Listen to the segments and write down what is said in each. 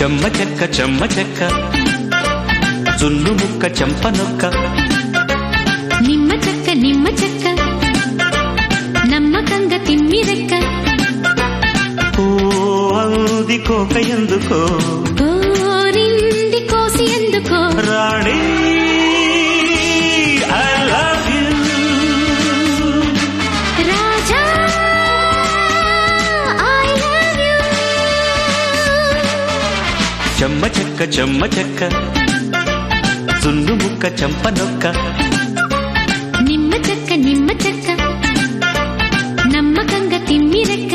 చెమ్మ చెక్క చెమ్మ చెక్క జున్ను ముక్క చెంప నొక్క నిమ్మ చెక్క నిమ్మ చెక్క నమ్మకంగా తిమ్మిరెక్క ఓ అంది కోక ఎందుకో కోరింది కోసి ఎందుకో రాణి ఐ లవ్ యూ రాజా ఐ లవ్ యు చెమ్మ చెక్క చెమ్మ చెక్క జున్ను ముక్క చెంప నొక్క నిమ్మ చెక్క నిమ్మ చెక్క నమ్మకంగా తిమ్మిరెక్క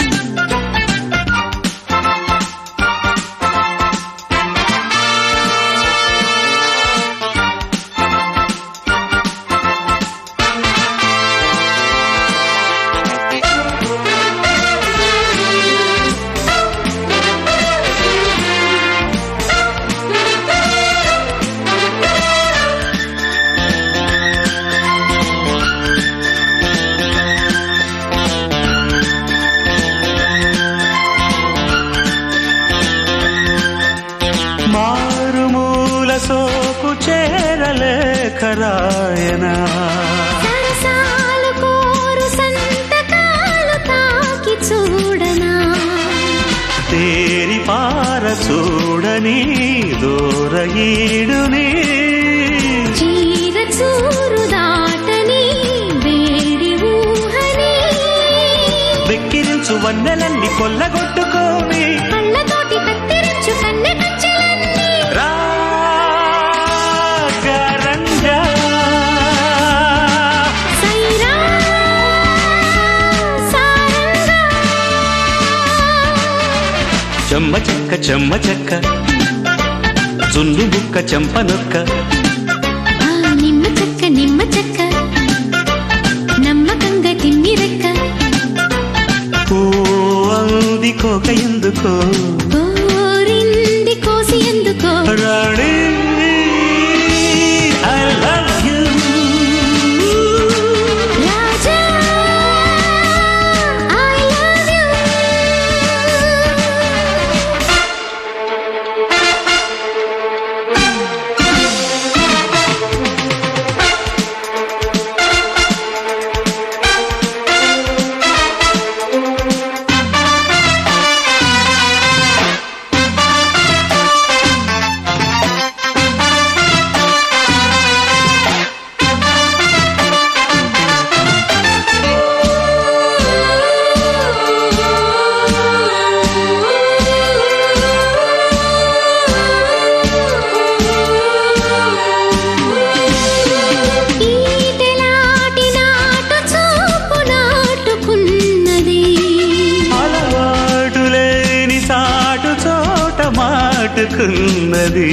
మారుమూల సోకు చేరలేఖ రాయనా సరసాలు కోరు సంతకాలు తాకి చూడనా తేరి పార చూడని దూరగీడుని చీర చూరు దాటని వేడి ఊహని వెక్కిరించు వన్నెలన్నీ కొల్లగొట్టుకోని కళ్ళతోటి కత్తిరించు కన్నె కంచెలన్నీ రాగరంగా సైరా సారంగా చెమ్మ చెక్క చెమ్మ చెక్క జున్ను ముక్క చెంప నొక్క ఆ నిమ్మ చెక్క నిమ్మ చెక్క నమ్మకంగా తిమ్మిరెక్క ఓ అంది కోక ఎందుకో కోరింది కోసి ఎందుకో రాణి ఐ లవ్ యూ రాజా ఐ లవ్ యు ఈటెలాటి నాటు చూపు నాటుకున్నది అలవాటు లేని సాటు చోట మాటుకున్నది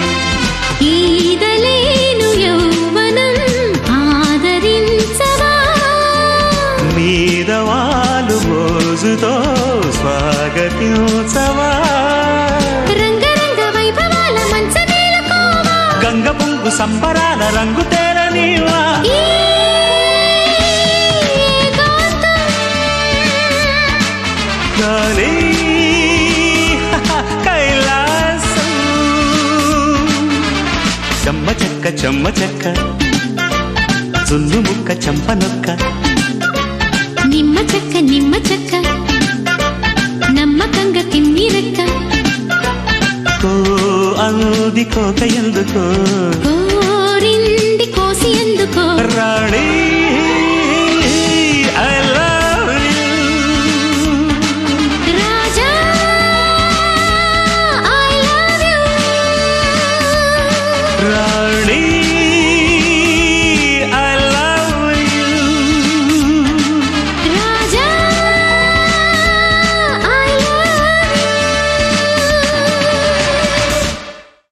ఈదలేను యౌవనం ఆదరించవా మీద వాళ్ళు మోజుతో స్వాగతించవా రంగరంగ వైభవాల మంచమేలుకోవా గంగ పొంగు సంబరాల రంగు తేరనీవా ఈ ఏకాంతం గాలి కైలాసం చెమ్మ చెక్క చెమ్మ చెక్క జున్ను ముక్క చెంప నొక్క నిమ్మ చెక్క నిమ్మ చెక్క నమ్మకంగా తిమ్మిరెక్క ఓ అంది కోక ఎందుకో కోరింది కోసి ఎందుకో రాణి